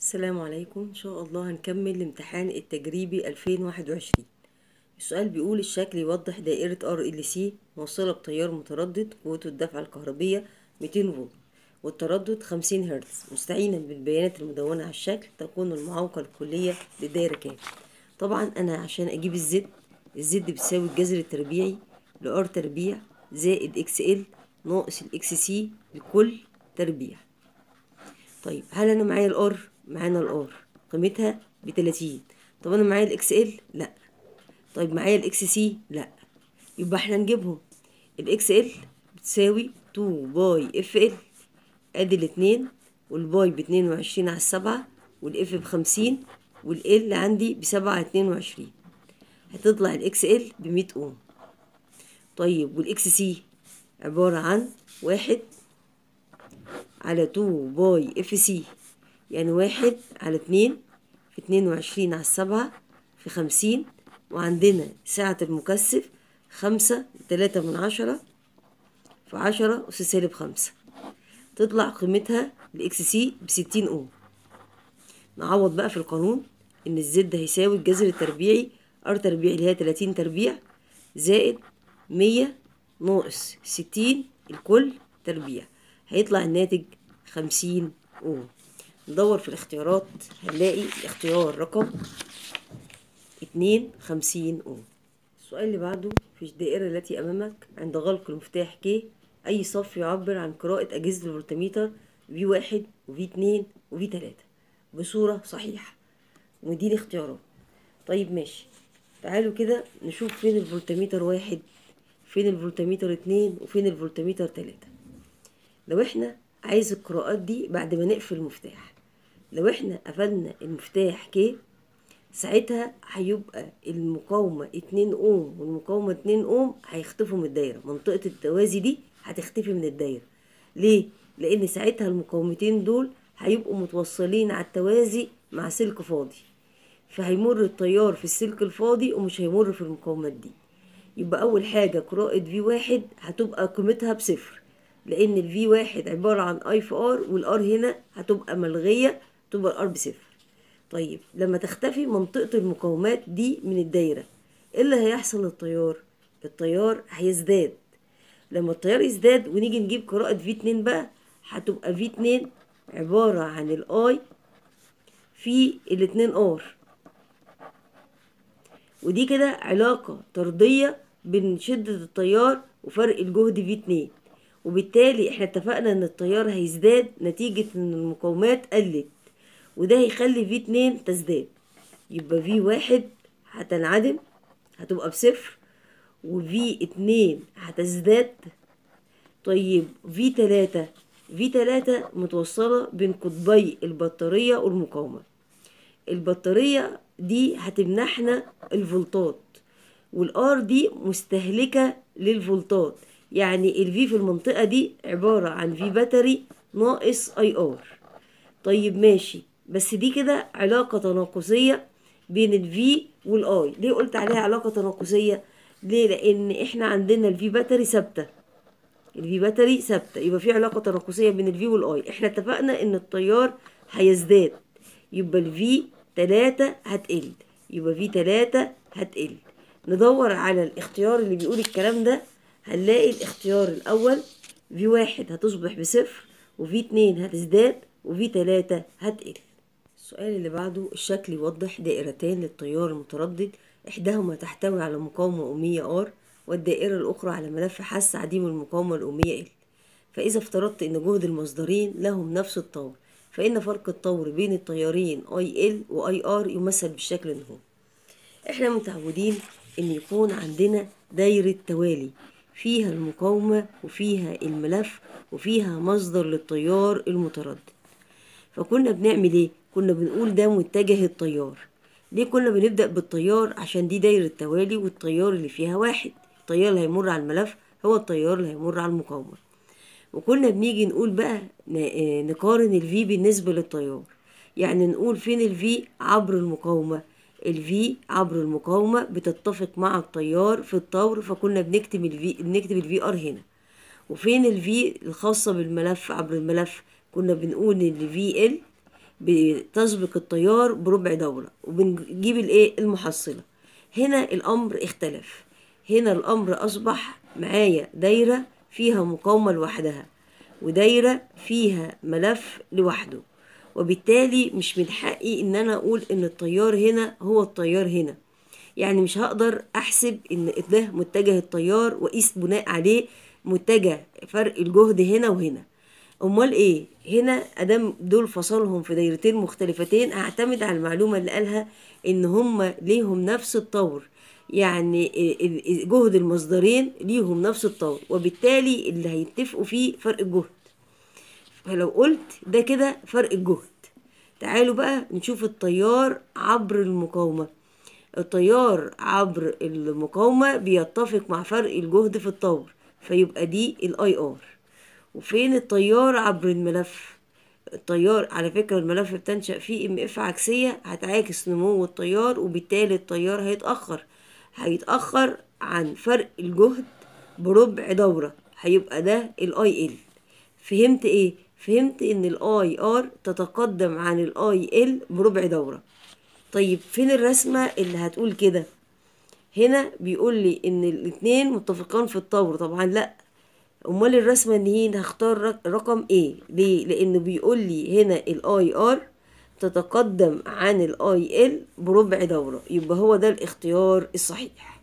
السلام عليكم ان شاء الله هنكمل الامتحان التجريبي 2021 السؤال بيقول الشكل يوضح دائرة ار ال سي موصلة بتيار متردد قوته الدفعة الكهربية 200 فولت والتردد 50 هرتز مستعينا بالبيانات المدونة على الشكل تكون المعوقة الكلية للدائرة كام طبعا انا عشان اجيب الزد الزد بتساوي الجذر التربيعي لار تربيع زائد اكس ال ناقص الاكس سي لكل تربيع طيب هل انا معايا الار معانا الار قيمتها ب 30 طب انا معايا الاكس ال لا طيب معايا الاكس سي لا يبقى احنا نجيبهم الاكس ال بتساوي 2 باي اف ال ادي الاتنين والباي ب 22 على السبعة والاف ب 50 والال عندي بسبعة اتنين وعشرين هتطلع الاكس ال ب 100 اوم طيب والاكس سي عبارة عن واحد على 2 باي اف سي يعني واحد على اتنين في اتنين وعشرين على السبعة في خمسين وعندنا سعة المكثف خمسة تلاتة من عشرة في عشرة أس سالب خمسة تطلع قيمتها الإكس سي بستين أوم نعوض بقى في القانون إن الزد هيساوي الجذر التربيعي ار تربيع اللي هي تلاتين تربيع زائد مية ناقص ستين الكل تربيع هيطلع الناتج خمسين أوم ندور في الاختيارات هنلاقي الاختيار رقم اتنين خمسين أوم السؤال اللي بعده في الدائرة التي أمامك عند غلق المفتاح ك أي صف يعبر عن قراءة أجهزة الفولتميتر في واحد وفي اتنين وفي تلاتة بصورة صحيحة ودي الاختيارات طيب ماشي تعالوا كده نشوف فين الفولتميتر واحد فين الفولتميتر اتنين وفين الفولتميتر تلاتة لو احنا عايز القراءات دي بعد ما نقفل المفتاح لو احنا قفلنا المفتاح ك ساعتها هيبقى المقاومة اتنين اوم والمقاومة اتنين اوم هيختفوا من الدايرة منطقة التوازي دي هتختفي من الدايرة ليه؟ لأن ساعتها المقاومتين دول هيبقوا متوصلين على التوازي مع سلك فاضي فهيمر التيار في السلك الفاضي ومش هيمر في المقاومات دي يبقى أول حاجة قراءة في واحد هتبقى قيمتها بصفر لأن الفي واحد عبارة عن اي في ار والار هنا هتبقى ملغية تبقى الار بصفر طيب لما تختفي منطقة المقاومات دي من الدايرة ايه اللي هيحصل للتيار التيار هيزداد لما التيار يزداد ونيجي نجيب قراءة في اتنين بقى هتبقى في اتنين عبارة عن الاي في الاتنين ار ودي كده علاقة طردية بين شدة التيار وفرق الجهد في اتنين وبالتالي احنا اتفقنا ان التيار هيزداد نتيجة ان المقاومات قلت وده هيخلي في اتنين تزداد يبقى في واحد هتنعدم هتبقى بصفر وفي اتنين هتزداد طيب في تلاتة في تلاتة متوصلة بين قطبي البطارية والمقاومة البطارية دي هتمنحنا الفولتات والار دي مستهلكة للفولتات يعني الفي في المنطقة دي عبارة عن في باتري ناقص اي ار طيب ماشي بس دي كده علاقة تناقصية بين الفي والاي ليه قلت عليها علاقة تناقصية ليه لان احنا عندنا الفي باتري ثابتة الفي باتري ثابتة يبقى في علاقة تناقصية بين الفي والاي احنا اتفقنا ان التيار هيزداد يبقى الفي تلاتة هتقل يبقى في تلاتة هتقل ندور على الاختيار اللي بيقول الكلام ده هنلاقي الاختيار الأول في واحد هتصبح بصفر وفي اتنين هتزداد وفي تلاتة هتقل السؤال اللي بعده الشكل يوضح دائرتين للتيار المتردد إحداهما تحتوي على مقاومة أمية R والدائرة الأخرى على ملف حس عديم المقاومة الأمية L فإذا افترضت أن جهد المصدرين لهم نفس الطور فإن فرق الطور بين التيارين IL و IR يمثل بالشكل ده احنا متعودين ان يكون عندنا دايرة توالي فيها المقاومة وفيها الملف وفيها مصدر للتيار المتردد فكنا بنعمل ايه كنا بنقول ده متجه التيار ليه كنا بنبدأ بالتيار عشان دي دايرة توالي والتيار اللي فيها واحد التيار اللي هيمر على الملف هو التيار اللي هيمر على المقاومة وكنا بنيجي نقول بقى نقارن الفي بالنسبة للتيار يعني نقول فين الفي عبر المقاومة الفي عبر المقاومة بتتفق مع التيار في الطور فكنا بنكتب الفي بنكتب الفي ار هنا وفين الفي الخاصة بالملف عبر الملف كنا بنقول ان الفي ال بتسبق التيار بربع دورة وبنجيب الايه المحصلة هنا الأمر اختلف هنا الأمر أصبح معايا دايرة فيها مقاومة لوحدها ودايرة فيها ملف لوحده وبالتالي مش من حقي ان انا اقول ان التيار هنا هو التيار هنا يعني مش هقدر احسب ان ده متجه التيار واقيس بناء عليه متجه فرق الجهد هنا وهنا امال ايه هنا ادام دول فصلهم في دايرتين مختلفتين اعتمد على المعلومه اللي قالها ان هما ليهم نفس الطور يعني جهد المصدرين ليهم نفس الطور وبالتالي اللي هيتفقوا فيه فرق الجهد فلو قلت ده كده فرق الجهد تعالوا بقى نشوف التيار عبر المقاومة التيار عبر المقاومة بيتفق مع فرق الجهد في الطور فيبقى دي الاي ار وفين التيار عبر الملف التيار على فكرة الملف بتنشأ فيه ام اف عكسية هتعاكس نمو التيار وبالتالي التيار هيتأخر هيتأخر عن فرق الجهد بربع دورة هيبقى ده الاي ال فهمت ايه فهمت ان الاي ار تتقدم عن الاي ال بربع دورة طيب فين الرسمة اللي هتقول كده هنا بيقول لي ان الاتنين متفقان في الطور طبعا لا امال الرسمة ان هي هختار رقم ايه ليه لانه بيقول لي هنا الاي ار تتقدم عن الاي ال بربع دورة يبقى هو ده الاختيار الصحيح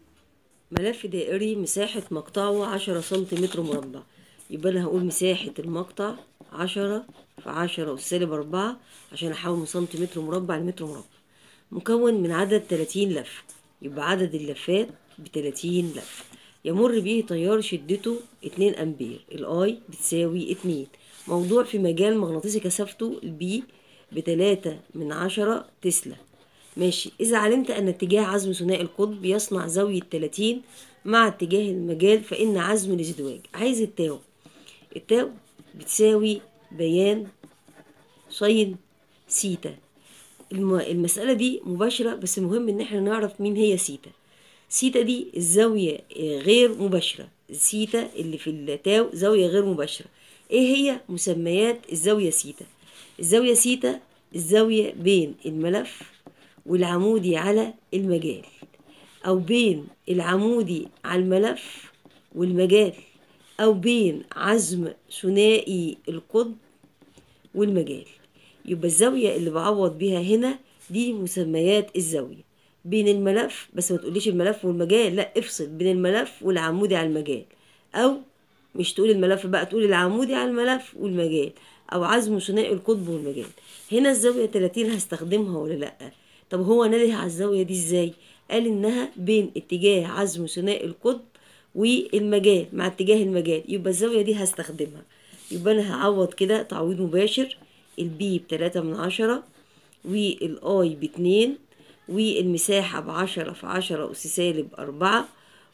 ملف دائري مساحة مقطعه عشرة سنتيمتر مربع يبقى انا هقول مساحة المقطع عشرة في عشرة والسالب أربعة عشان أحول من سنتيمتر مربع لمتر مربع مكون من عدد تلاتين لفة يبقى عدد اللفات بتلاتين لفة يمر به تيار شدته اتنين أمبير الآي بتساوي اتنين موضوع في مجال مغناطيسي كثافته البي بتلاتة من عشرة تسلا ماشي إذا علمت أن اتجاه عزم ثنائي القطب يصنع زاوية تلاتين مع اتجاه المجال فإن عزم الازدواج عايز التاو التاو بتساوي بيان ساين سيتا المسألة دي مباشرة بس مهم إن احنا نعرف مين هي سيتا سيتا دي الزاوية غير مباشرة سيتا اللي في التاو زاوية غير مباشرة ايه هي مسميات الزاوية سيتا الزاوية سيتا الزاوية بين الملف والعمودي على المجال أو بين العمودي على الملف والمجال أو بين عزم ثنائي القطب والمجال يبقى الزاوية اللي بعوض بيها هنا دي مسميات الزاوية بين الملف بس ما تقوليش الملف والمجال لا افصل بين الملف والعمودي على المجال أو مش تقول الملف بقى تقول العمودي على الملف والمجال أو عزم ثنائي القطب والمجال هنا الزاوية 30 هستخدمها ولا لأ طب هو نده على الزاوية دي ازاي قال إنها بين اتجاه عزم ثنائي القطب والمجال مع اتجاه المجال يبقى الزاوية دي هستخدمها يبقى أنا هعوض كده تعويض مباشر البي بتلاتة من عشرة والاي باتنين والمساحة بعشرة في عشرة أس سالب أربعة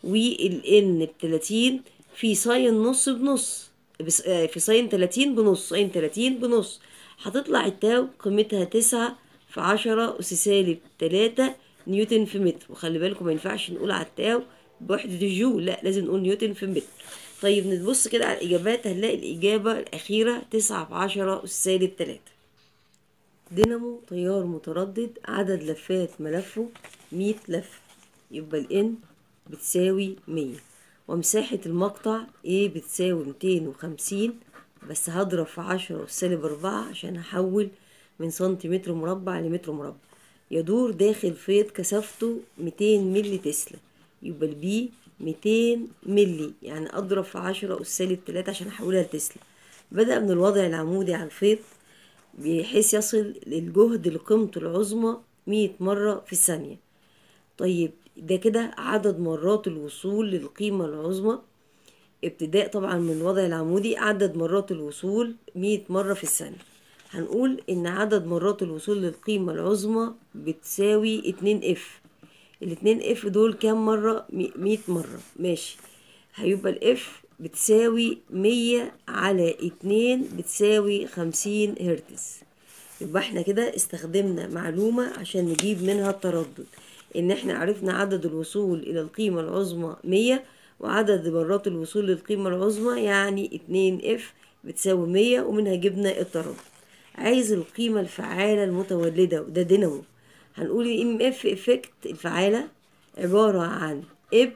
والإن بتلاتين في ساين نص بنص في ساين تلاتين بنص ساين تلاتين بنص هتطلع التاو قيمتها تسعة في عشرة أس سالب تلاتة نيوتن في متر وخلي بالكم ما ينفعش نقول على التاو بوحدة الجول لا لازم نقول نيوتن في متر طيب نبص كده على الإجابات هنلاقي الإجابة الأخيرة تسعة في عشرة أس سالب تلاتة دينامو تيار متردد عدد لفات ملفه مية لفة يبقى الإن بتساوي مية ومساحة المقطع A بتساوي ميتين وخمسين بس هضرب في عشرة أس سالب أربعة عشان أحول من سنتيمتر مربع لمتر مربع يدور داخل فيض كثافته ميتين ملي تسلا يبقى البي ميتين ملي يعني أضرب في عشرة أس سالب تلاتة عشان أحولها لتسلا بدأ من الوضع العمودي على الفيض بحيث يصل للجهد لقيمته العظمى مية مرة في الثانية طيب ده كده عدد مرات الوصول للقيمة العظمى ابتداء طبعا من الوضع العمودي عدد مرات الوصول مية مرة في الثانية هنقول إن عدد مرات الوصول للقيمة العظمى بتساوي اتنين اف الاتنين اف دول كام مرة مية مرة ماشي هيبقى الاف بتساوي مية على اتنين بتساوي خمسين هرتز يبقى احنا كده استخدمنا معلومة عشان نجيب منها التردد ان احنا عرفنا عدد الوصول الى القيمة العظمى مية وعدد مرات الوصول للقيمة العظمى يعني اتنين اف بتساوي مية ومنها جبنا التردد عايز القيمة الفعالة المتولدة وده دينامو هنقول الام اف افكت الفعالة عبارة عن اب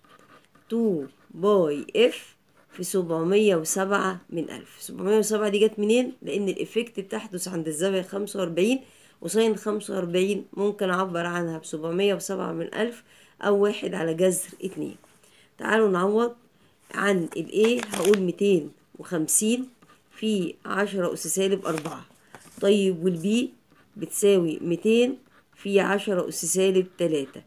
2 باي اف في سبعمية وسبعة من ألف سبعمية وسبعة دي جت منين؟ لأن الإفكت بتحدث عند الزاوية خمسة وأربعين وساين خمسة وأربعين ممكن أعبر عنها بسبعمية وسبعة من ألف أو واحد على جذر اتنين تعالوا نعوض عن ال A هقول ميتين وخمسين في عشرة أس سالب أربعة طيب والبي بتساوي ميتين في عشرة أس سالب تلاتة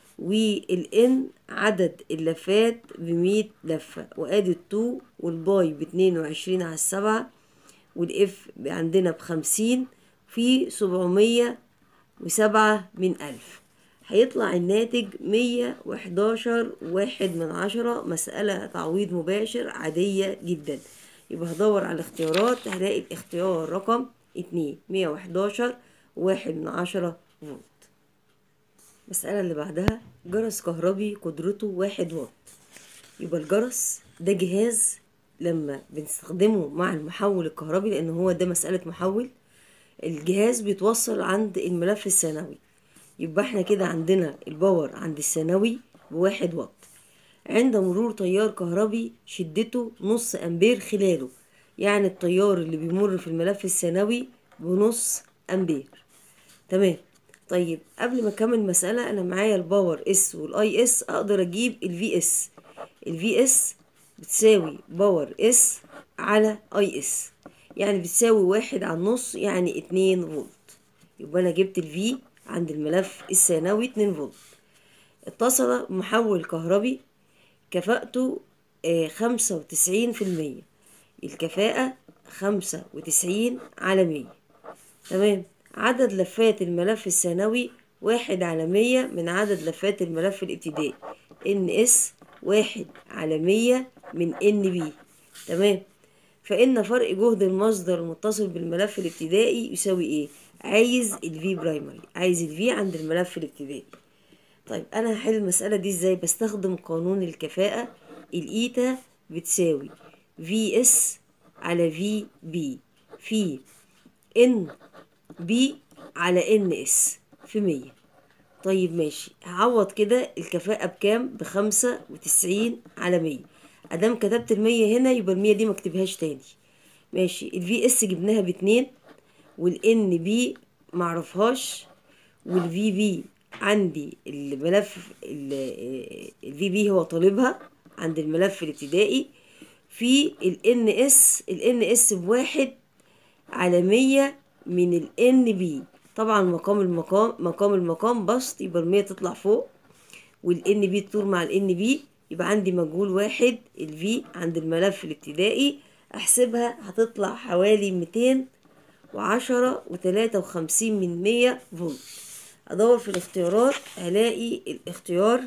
والان عدد اللفات بمية لفة وادي التو والباي باتنين وعشرين على السبعة والاف عندنا بخمسين في سبعمية وسبعة من ألف هيطلع الناتج مية وحداشر واحد من عشرة مسألة تعويض مباشر عادية جدا يبقى هدور على الاختيارات هلاقي الاختيار رقم اتنين مية وحداشر واحد من عشرة فولت المسألة اللي بعدها جرس كهربي قدرته واحد واط يبقى الجرس ده جهاز لما بنستخدمه مع المحول الكهربي لأن هو ده مسألة محول الجهاز بيتوصل عند الملف الثانوي يبقى احنا كده عندنا الباور عند الثانوي بواحد واط عند مرور تيار كهربي شدته نص أمبير خلاله يعني التيار اللي بيمر في الملف الثانوي بنص أمبير تمام طيب قبل ما اكمل المسألة انا معايا الباور اس والاي اس اقدر اجيب الفي اس الفي اس بتساوي باور اس على اي اس يعني بتساوي واحد على النص يعني اتنين فولت يبقى انا جبت الفي عند الملف الثانوي اتنين فولت اتصل محول كهربي كفاءته خمسة وتسعين في المية الكفاءة خمسة وتسعين على مية تمام عدد لفات الملف الثانوي واحد على مية من عدد لفات الملف الابتدائي ان اس واحد على مية من ان بي تمام فإن فرق جهد المصدر المتصل بالملف الابتدائي يساوي ايه عايز الفي برايمري عايز الفي عند الملف الابتدائي طيب انا هحل المسألة دي ازاي بستخدم قانون الكفاءة الايتا بتساوي في اس على في بي في ان بي على ان اس في مية طيب ماشي هعوض كده الكفاءة بكام بخمسة وتسعين على مية ادام كتبت المية هنا يبقى المية دي مكتبهاش تاني ماشي الفي اس جبناها باتنين والان بي معرفهاش والفي بي عندي الملف الفي بي هو طالبها عند الملف الابتدائي في الان اس الان اس بواحد على مية من ال ان بي طبعا مقام المقام مقام المقام بسط يبقى المية تطلع فوق والان بي تطور مع الان بي يبقى عندي مجهول واحد الفي عند الملف الابتدائي احسبها هتطلع حوالي ميتين وعشرة وتلاتة وخمسين من مية فولت ادور في الاختيارات هلاقي الاختيار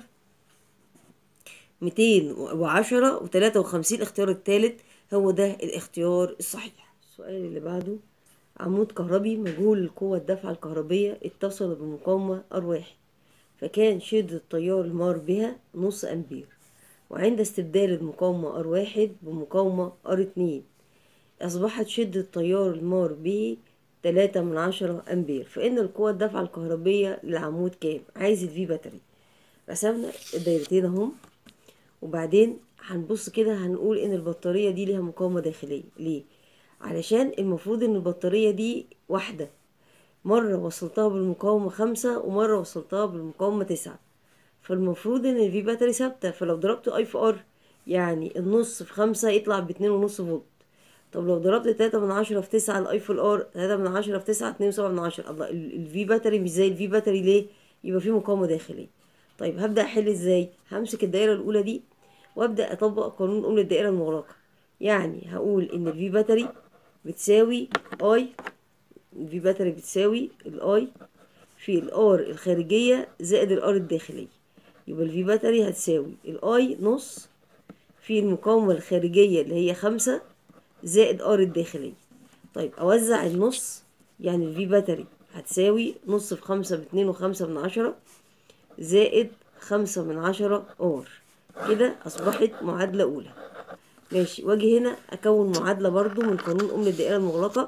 ميتين وعشرة وتلاتة وخمسين الاختيار التالت هو ده الاختيار الصحيح السؤال اللي بعده عمود كهربي مجهول القوة الدفعة الكهربية اتصل بمقاومة ار واحد فكان شدة التيار المار بها نص أمبير وعند استبدال المقاومة ار واحد بمقاومة ار اتنين أصبحت شدة التيار المار به تلاتة من عشرة أمبير فإن القوة الدفعة الكهربية للعمود كام عايز الفي باتري رسمنا الدايرتين اهم وبعدين هنبص كده هنقول ان البطارية دي ليها مقاومة داخلية ليه علشان المفروض ان البطارية دي واحدة مرة وصلتها بالمقاومة خمسة ومرة وصلتها بالمقاومة تسعة فالمفروض ان الفي باتري ثابتة فلو ضربت اي في ار يعني النص في خمسة يطلع باتنين ونص فولت طب لو ضربت تلاتة من عشرة في تسعة الاي في الار تلاتة من عشرة في تسعة اتنين وسبعة من عشرة الله الفي باتري مش زي الفي باتري ليه يبقى في مقاومة داخلية طيب هبدأ احل ازاي همسك الدائرة الاولى دي وابدأ اطبق قانون ام الدائرة المغلقة يعني هقول ان الفي باتري بتساوي اي الفي باتري بتساوي الاي في الار الخارجية زائد الار الداخلية يبقى الفي باتري هتساوي الاي نص في المقاومة الخارجية اللي هي خمسة زائد ار الداخلية طيب اوزع النص يعني الفي باتري هتساوي نص في خمسة باتنين وخمسة من عشرة زائد خمسة من عشرة ار كده اصبحت معادلة اولى ماشي واجي هنا اكون معادلة برضو من قانون ام الدائرة المغلقة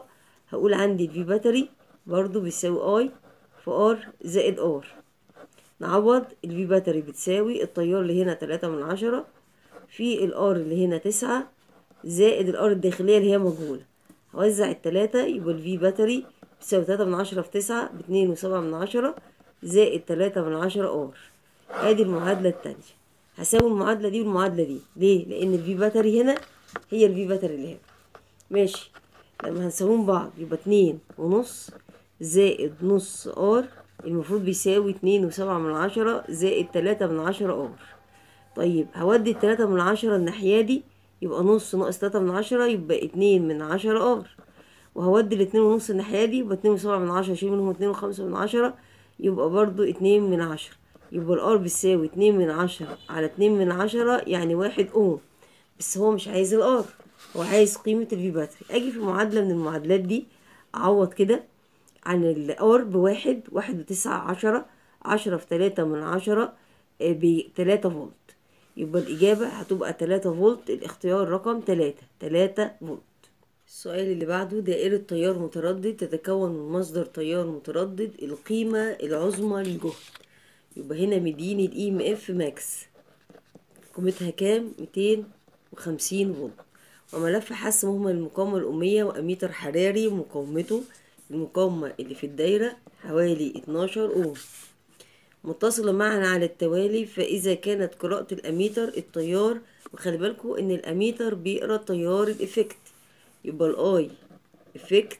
هقول عندي الفي باتري برضو بيساوي اي في ار زائد ار نعوض الفي باتري بتساوي التيار اللي هنا تلاتة من عشرة في الار اللي هنا تسعة زائد الار الداخلية اللي هي مجهولة هوزع التلاتة يبقى الفي باتري بتساوي تلاتة من عشرة في تسعة باتنين وسبعة من عشرة زائد تلاتة من عشرة ار ادي المعادلة التانية هساوي المعادلة دي والمعادلة دي ليه؟ لأن الفي باتري هنا هي الفي باتري اللي هنا ماشي لما هنساويهم بعض يبقى اتنين ونص زائد نص ار المفروض بيساوي اتنين وسبعة من عشرة زائد تلاتة من عشرة ار طيب هودي التلاتة من عشرة الناحية دي يبقى نص ناقص تلاتة من عشرة يبقى اتنين من عشرة ار وهودي الاتنين ونص الناحية دي يبقى اتنين وسبعة من عشرة اشيل منهم اتنين وخمسة من عشرة يبقى برضو اتنين من عشرة يبقى الار بتساوي اتنين من عشرة على اتنين من عشرة يعني واحد اوم بس هو مش عايز الار هو عايز قيمة الفي باتري اجي في معادلة من المعادلات دي اعوض كده عن الار بواحد واحد وتسعة عشرة عشرة في تلاتة من عشرة بتلاتة فولت يبقى الإجابة هتبقى تلاتة فولت الاختيار رقم تلاتة تلاتة فولت السؤال اللي بعده دائرة تيار متردد تتكون من مصدر تيار متردد القيمة العظمى للجهد يبقى هنا مديني الاي ام اف ماكس قيمتها كام ميتين وخمسين فولت وملف حس مهمل المقاومة الأمية وأميتر حراري ومقاومته المقاومة اللي في الدايرة حوالي اتناشر أوم متصلة معا على التوالي فإذا كانت قراءة الأميتر التيار وخلي بالكوا إن الأميتر بيقرا تيار الإفكت يبقى الآي إفكت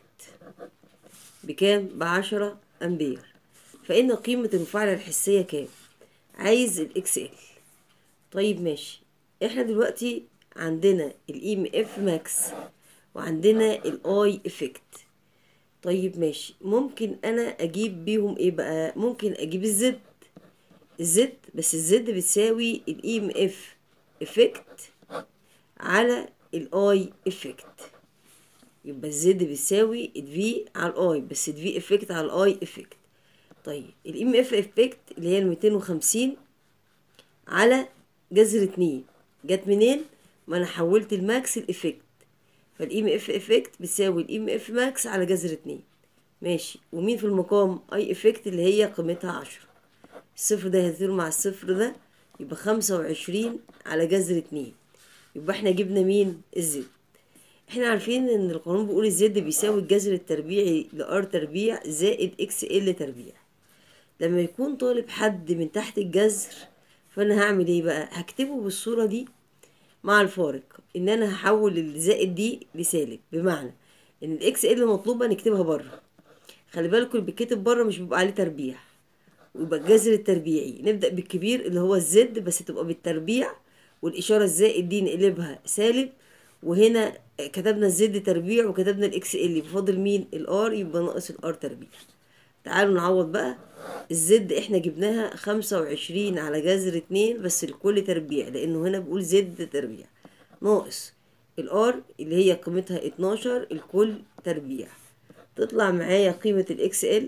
بكام؟ بعشرة أمبير فإن قيمة المفاعلة الحسية كام؟ عايز الإكس إل طيب ماشي إحنا دلوقتي عندنا الإي إم إف ماكس وعندنا الآي إفكت طيب ماشي ممكن انا اجيب بيهم ايه بقى ممكن اجيب الزد الزد بس الزد بتساوي الاي ام اف افكت على الاي افكت يبقى الزد بتساوي الفي على الاي بس الفي افكت على الاي افكت طيب الاي ام اف افكت اللي هي الميتين وخمسين على جذر اتنين جت منين ما انا حولت الماكس الافكت فالاي ام اف افكت بتساوي الاي ام اف ماكس على جذر اتنين ماشي ومين في المقام اي افكت اللي هي قيمتها عشرة الصفر ده هيطير مع الصفر ده يبقى خمسة وعشرين على جذر اتنين يبقى احنا جبنا مين الزد احنا عارفين ان القانون بيقول الزد بيساوي الجذر التربيعي لار تربيع زائد اكس ال تربيع لما يكون طالب حد من تحت الجذر فانا هعمل ايه بقى هكتبه بالصورة دي مع الفارق ان انا هحول الزائد دي لسالب بمعنى ان الاكس ال مطلوبه نكتبها بره خلي بالكم اللي بيتكتب بره مش بيبقى عليه تربيع ويبقى الجذر التربيعي نبدا بالكبير اللي هو الزد بس تبقى بالتربيع والاشاره الزائد دي نقلبها سالب وهنا كتبنا الزد تربيع وكتبنا الاكس ال بفاضل مين الار يبقى ناقص الار تربيع تعالوا نعوض بقى الزد احنا جبناها خمسة وعشرين على جذر اتنين بس الكل تربيع لانه هنا بقول زد تربيع ناقص الار اللي هي قيمتها اتناشر الكل تربيع تطلع معايا قيمة الاكس ال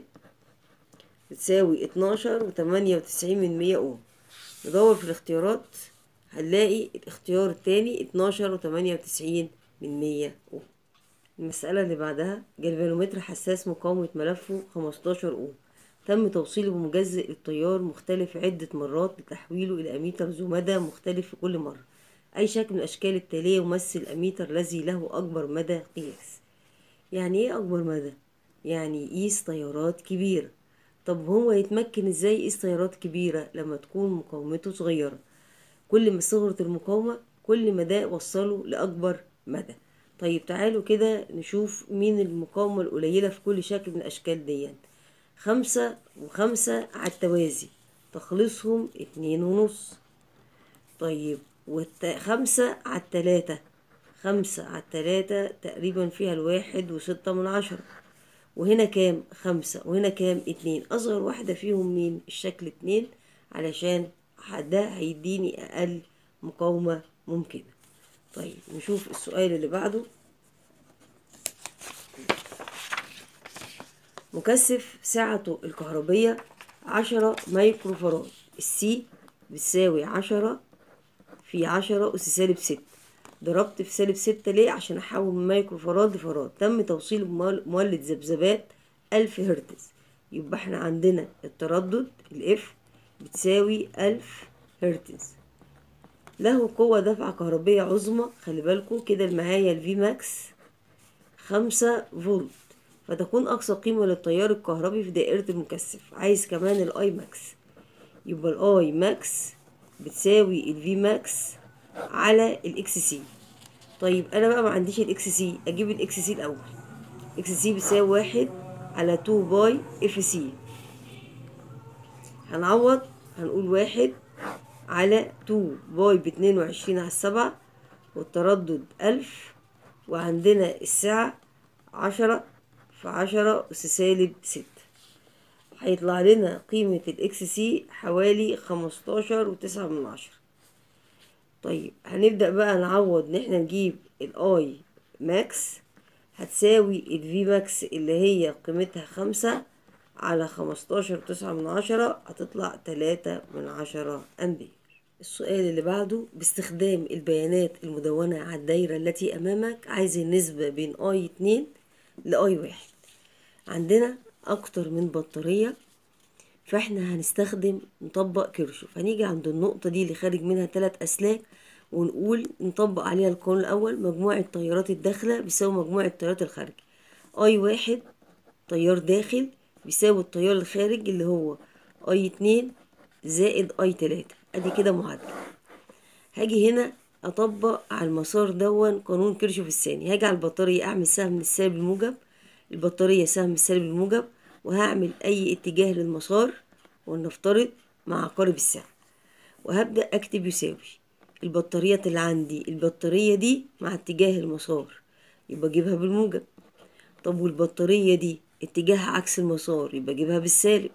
بتساوي اتناشر وتمانية وتسعين من مية اوم ندور في الاختيارات هنلاقي الاختيار التاني اتناشر وتمانية وتسعين من مية اوم المسألة اللي بعدها جلفانومتر حساس مقاومة ملفه خمستاشر اوم تم توصيله بمجزء التيار مختلف عدة مرات لتحويله إلى أميتر ذو مدى مختلف في كل مرة أي شكل من الأشكال التالية يمثل الأميتر الذي له أكبر مدى قياس يعني إيه أكبر مدى؟ يعني يقيس تيارات كبيرة طب هو يتمكن إزاي يقيس تيارات كبيرة لما تكون مقاومته صغيرة كل ما صغرت المقاومة كل ما ده وصله لأكبر مدى طيب تعالوا كده نشوف مين المقاومة القليلة في كل شكل من الأشكال دي خمسة وخمسة على التوازي تخلصهم اتنين ونص طيب وخمسة على التلاتة خمسة على التلاتة تقريبا فيها الواحد وستة من عشرة وهنا كام خمسة وهنا كام اتنين أصغر واحدة فيهم مين الشكل اتنين علشان ده هيديني أقل مقاومة ممكنة طيب نشوف السؤال اللي بعده مكثف سعته الكهربية عشرة مايكرو فراد السي بتساوي عشرة في عشرة أس سالب ستة ضربت في سالب ستة ليه عشان احول من مايكرو فراد لفراد تم توصيل مول- مولد ذبذبات ألف هرتز يبقى احنا عندنا التردد الاف بتساوي ألف هرتز له قوة دفعة كهربية عظمى خلي بالكوا كده معايا الفي ماكس خمسة فولت فتكون أقصى قيمة للتيار الكهربي في دائرة المكثف عايز كمان الاي ماكس يبقى الاي ماكس بتساوي الفي ماكس على الاكس سي طيب انا بقى ما عنديش الاكس سي اجيب الاكس سي الاول اكس سي بتساوي واحد على 2 باي اف سي هنعوض هنقول واحد على 2 باي باتنين وعشرين على السبعة والتردد ألف وعندنا الساعة عشرة في عشرة أس سالب ستة هيطلع لنا قيمة الإكس سي حوالي خمستاشر وتسعة من عشرة طيب هنبدأ بقى نعوض إن احنا نجيب الآي ماكس هتساوي الفي ماكس اللي هي قيمتها خمسة على خمستاشر وتسعة من عشرة هتطلع تلاتة من عشرة أمبير السؤال اللي بعده باستخدام البيانات المدونة على الدايرة التي أمامك عايز النسبة بين اي اتنين لأي واحد عندنا أكتر من بطارية فاحنا هنستخدم نطبق كيرشوف هنيجي عند النقطة دي اللي خارج منها تلات أسلاك ونقول نطبق عليها القانون الأول مجموع التيارات الداخلة بيساوي مجموع التيارات الخارجة أي واحد تيار داخل بيساوي التيار الخارج اللي هو أي اتنين زائد أي تلاتة أدي كده معادلة هاجي هنا أطبق على المسار دون قانون كيرشوف الثاني هاجي على البطارية أعمل سهم من السالب الموجب البطارية سهم من السالب الموجب وهعمل أي اتجاه للمسار ولنفترض مع عقارب الساعة وهبدأ أكتب يساوي البطاريات اللي عندي البطارية دي مع اتجاه المسار يبقى أجيبها بالموجب طب والبطارية دي اتجاهها عكس المسار يبقى أجيبها بالسالب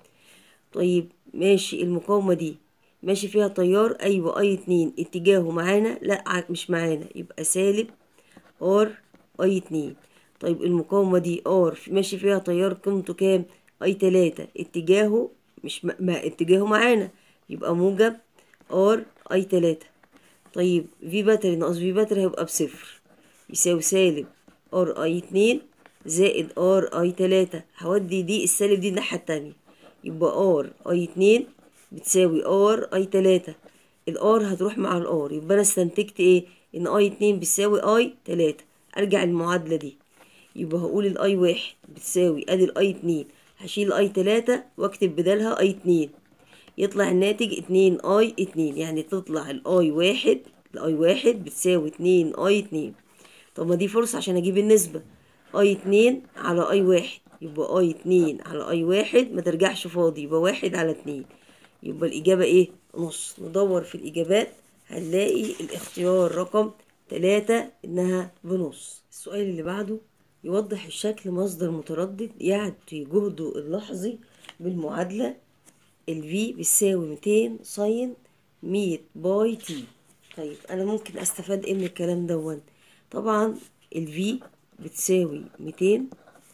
طيب ماشي المقاومة دي ماشي فيها تيار أيوة أي اتنين اتجاهه معانا لا ع- مش معانا يبقى سالب ار أي اتنين طيب المقاومة دي ار ماشي فيها تيار قيمته كام أي تلاتة اتجاهه مش ما, ما اتجاهه معانا يبقى موجب ار أي تلاتة طيب في باتري ناقص في باتري هيبقى بصفر يساوي سالب ار اي اتنين زائد ار اي تلاتة هودي دي السالب دي الناحية التانية يبقى ار اي اتنين بتساوي ار اي تلاتة الار هتروح مع الار يبقى انا استنتجت ايه ان اي اتنين بتساوي اي تلاتة ارجع المعادلة دي يبقى هقول الاي واحد بتساوي ادي الاي اتنين هشيل اي تلاتة واكتب بدالها اي اتنين يطلع الناتج اتنين اي اتنين يعني تطلع الاي واحد الاي واحد بتساوي اتنين اي اتنين طب ما دي فرصة عشان اجيب النسبة اي اتنين على اي واحد يبقى اي اتنين على اي واحد ما ترجعش فاضي يبقى واحد على اتنين يبقى الإجابة ايه نص ندور في الإجابات هنلاقي الاختيار رقم تلاتة إنها بنص السؤال اللي بعده يوضح الشكل مصدر متردد يعطي جهده اللحظي بالمعادلة ال V بتساوي 200 ساين 100 باي تي طيب أنا ممكن أستفاد إيه من الكلام دون طبعا ال V بتساوي 200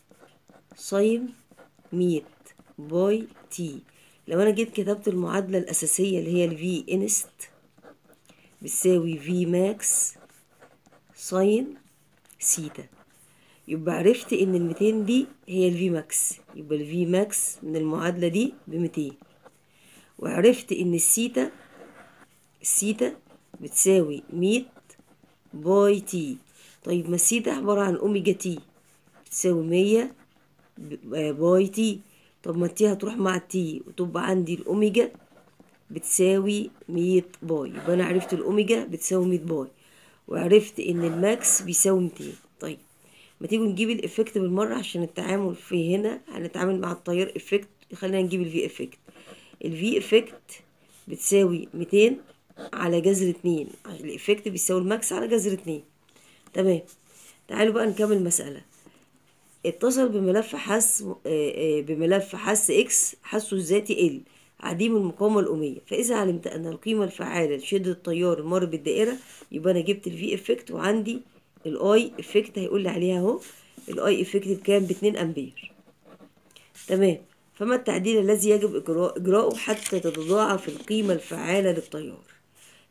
ساين 100 باي تي لو أنا جيت كتبت المعادلة الأساسية اللي هي ال V انست بتساوي V ماكس ساين سيتا يبقى عرفت ان ال 200 دي هي الفي ماكس يبقى الفي ماكس من المعادلة دي ب 200 وعرفت ان السيتا السيتا بتساوي 100 باي تي طيب ما السيتا عبارة عن اوميجا تي بتساوي 100 باي تي طب ما التي هتروح مع التي وتبقى عندي الاوميجا بتساوي 100 باي يبقى انا عرفت الاوميجا بتساوي 100 باي وعرفت ان الماكس بيساوي 200 طيب ما تيجوا نجيب الافكت بالمره عشان التعامل في هنا هنتعامل مع التيار افكت خلينا نجيب الفي افكت الفي افكت بتساوي 200 على جذر 2 الافكت بيساوي الماكس على جذر 2 تمام تعالوا بقى نكمل المساله اتصل بملف حس بملف حس اكس حسه الذاتي ال عديم المقاومة الأمية فإذا علمت أن القيمة الفعالة لشدة التيار المر بالدائرة يبقى أنا جبت الفي افكت وعندي الاي افكت هيقول لي عليها اهو الاي افكت بكام باتنين امبير تمام فما التعديل الذي يجب إجراء- اجراؤه حتى تتضاعف القيمة الفعالة للتيار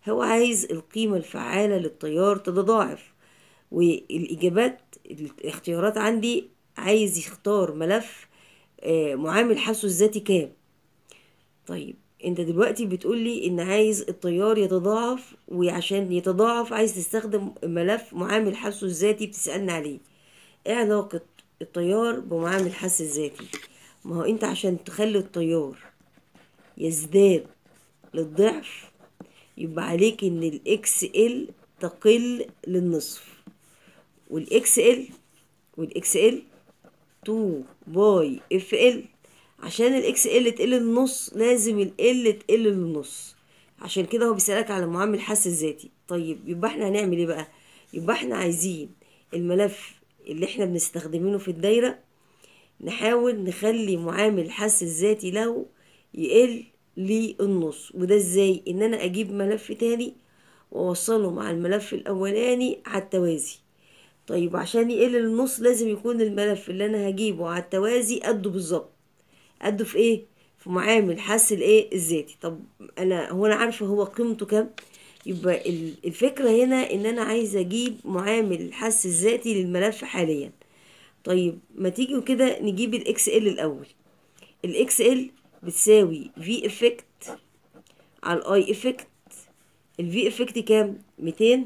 هو عايز القيمة الفعالة للتيار تتضاعف والإجابات الاختيارات عندي عايز يختار ملف آه، معامل حاسه الذاتي كام طيب انت دلوقتي بتقولي ان عايز التيار يتضاعف وعشان يتضاعف عايز تستخدم ملف معامل حاسه الذاتي بتسألني عليه ايه علاقة التيار بمعامل حس الذاتي ما هو انت عشان تخلي التيار يزداد للضعف يبقى عليك ان الاكس ال تقل للنصف والاكس ال والاكس ال 2 باي اف ال عشان الاكس ال تقل للنص لازم ال ال تقل للنص عشان كده هو بيسألك على معامل الحس الذاتي طيب يبقى احنا هنعمل ايه بقى يبقى احنا عايزين الملف اللي احنا بنستخدمينه في الدايرة نحاول نخلي معامل الحس الذاتي له يقل للنص وده ازاي ان انا اجيب ملف تاني واوصله مع الملف الاولاني على التوازي طيب عشان يقل للنص لازم يكون الملف اللي انا هجيبه على التوازي قده بالظبط قده في ايه في معامل حس الايه الذاتي طب انا هو انا عارفه هو قيمته كام يبقى ال- الفكره هنا ان انا عايزه اجيب معامل الحس الذاتي للملف حاليا طيب ما تيجي كده نجيب الاكس ال الاول الاكس ال بتساوي في افكت على الاي افكت الفي افكت كام 200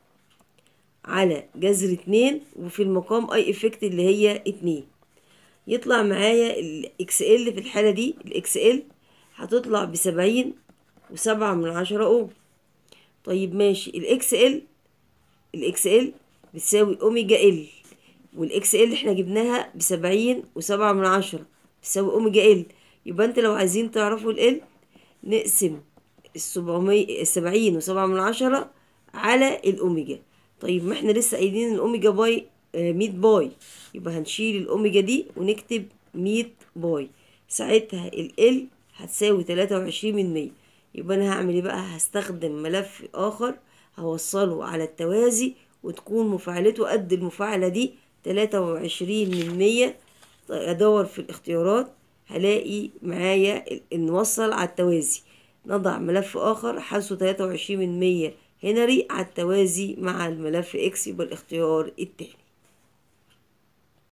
على جذر اتنين وفي المقام اي افكت اللي هي اتنين يطلع معايا الاكس ال في الحالة دي الاكس ال هتطلع بسبعين وسبعة من عشرة اوم طيب ماشي الاكس ال الاكس ال بتساوي اوميجا ال والاكس ال احنا جبناها بسبعين وسبعة من عشرة بتساوي اوميجا ال يبقى انت لو عايزين تعرفوا ال نقسم السبعمية السبعين وسبعة من عشرة على الأوميجا طيب ما احنا لسه قايلين الأوميجا باي آه، مية باي يبقى هنشيل الأوميجا دي ونكتب مية باي ساعتها ال L هتساوي تلاتة وعشرين من مية يبقى أنا هعمل ايه بقى هستخدم ملف آخر هوصله على التوازي وتكون مفاعلته قد المفاعلة دي تلاتة وعشرين من مية ادور في الاختيارات هلاقي معايا ال- نوصل على التوازي نضع ملف اخر حاسه 23 من 100 هنري على التوازي مع الملف اكس يبقى الاختيار التاني